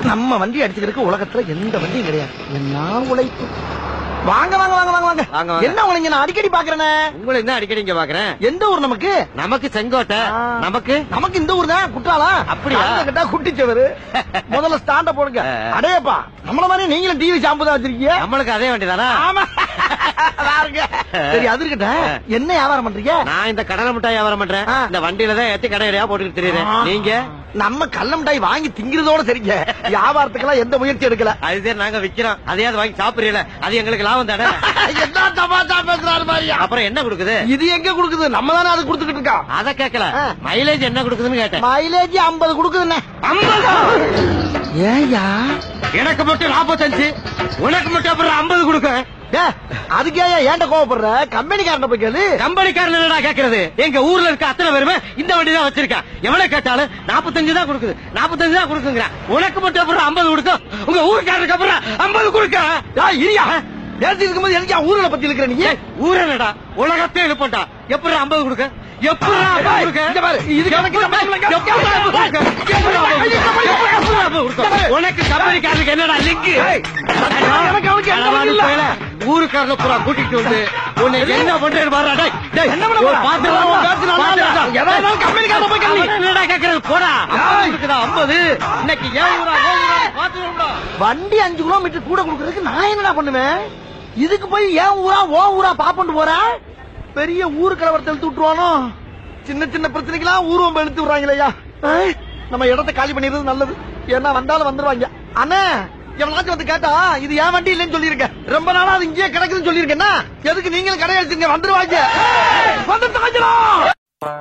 நம்ம வண்டி அடிச்சுக்கிறதுக்கு உலகத்துல எந்த வண்டியும் கிடையாது என்ன உழைப்பு வாங்க வாங்க வாங்க வாங்க வாங்க வாங்க, வாங்க. என்ன உங்களை நான் அடிக்கடி பாக்குறேனே உங்களை என்ன அடிக்கடி இங்க பாக்குறேன் எந்த ஊர் நமக்கு நமக்கு செங்கோட்டை ஆ. நமக்கு நமக்கு இந்த ஊர் தான் குற்றாலா அப்படியா? கேட்டா குட்டிச்சவரு முதல்ல ஸ்டாண்ட போடுங்க ஆ. அடேப்பா நம்மள மாதிரி நீங்களும் டிவி ஷாம்பு தான் வச்சிருக்கீங்க நம்மளுக்கு அதே வண்டிதானா ஆமா பாருங்க. சரி அது இருக்கட்டும் என்ன வியாபாரம் பண்றீங்க நான் இந்த கடலை மிட்டாய் வியாபாரம் பண்றேன் ஆ. இந்த வண்டியில தான் ஏத்தி கடையிலயா போட்டுக்கிட்டு தெரியுறேன் ஆ. நீங்க நம்ம கள்ள மிட்டாய் வாங்கி திங்கிறதோட சரிங்க வியாபாரத்துக்கெல்லாம் எந்த முயற்சி எடுக்கல அது சரி நாங்க விக்கிறோம் அதையாவது வாங்கி சாப்பிடுறீல அது எங்களுக்கு லாபம் தானே என்ன தமாஷா பேசுறாரு மாதிரியா அப்புறம் என்ன கொடுக்குது இது எங்க குடுக்குது நம்ம தானே அது குடுத்துக்கிட்டு இருக்கோம் அத கேட்கல ஆ. மைலேஜ் என்ன கொடுக்குதுன்னு கேட்டேன் மைலேஜ் 50 குடுக்குதுண்ணே ஏயா எனக்கு மட்டும் நாற்பத்தஞ்சு உனக்கு மட்டும் அப்புறம் ஐம்பது கொடுக்க அதுக்கே ஏன்ட கோவப்படுற கம்பெனிக்காரன போய் கேளு கம்பெனிக்காரன் என்னடா கேக்குறது எங்க ஊர்ல இருக்க அத்தனை பேருமே இந்த வண்டி தான் வச்சிருக்கேன் எவ்வளவு கேட்டாலும் நாற்பத்தஞ்சு தான் கொடுக்குது நாற்பத்தஞ்சு தான் கொடுக்குங்கிறேன் உனக்கு மட்டும் அப்புறம் ஐம்பது கொடுக்கும் உங்க ஊருக்காரருக்கு அப்புறம் ஐம்பது கொடுக்க ஏய், இரியா நேரத்தில் இருக்கும்போது எதுக்கு என் ஊர்ல பத்தி இருக்கிற நீ ஊரனடா உலகத்தை எழுப்பண்டா எப்படி ஐம்பது கொடுக்க எப்படி ஐம்பது கொடுக்க இங்க பாரு, இது கணக்கு நம்ம இல்லைங்க. எப்படி 50 கொடுக்க? எப்படி 50 கொடுக்க? எப்படி 50 கொடுக்க? உனக்கு கம்பெனிக்காரருக்கு என்னடா லிங்க் ஏய், எனக்கு அவனுக்கு எந்த வழி இல்ல. ஊருக்காரல பூரா கூட்டிட்டு வந்து உன்னை என்ன பண்றேன்னு பாருடா டேய் டேய் என்ன பண்ண போற? பாத்து உன் பேச்சு நல்லா இல்ல. எதா இருந்தாலும் கம்பெனிக்காரனை போய் கேளு. என்னடா கேக்குறது போடா ஐம்பது இருக்குதா ஐம்பது இன்னைக்கு ஏன் ஊரா ஏன் ஊரா பாத்துருவோம்டா வண்டி அஞ்சு கிலோமீட்டர் கூட கொடுக்கறதுக்கு நான் என்னடா பண்ணுவேன் இதுக்கு போய் ஏன் ஊரா ஓ ஊரா பாப்பண்டு போற பெரிய ஊரு கலவரத்தை இழுத்து விட்டுருவானோ சின்ன சின்ன பிரச்சனைக்கெல்லாம் ஊர்வம்பம் இழுத்து விடுறாங்களேயா ஏய், நம்ம இடத்த காலி பண்ணிடுறது நல்லது ஏன்னா வந்தாலும் வந்துருவாங்க அண்ணா எவனாச்சும் வந்து கேட்டா இது ஏன் வண்டி இல்லைன்னு சொல்லியிருக்கேன் ரொம்ப நாளா அது இங்கேயே கிடக்குதுன்னு சொல்லியிருக்கேன்னா எதுக்கு நீங்களும் கடை எடுத்துங்க வந்துருவாங்க வந்துட்டாங்களா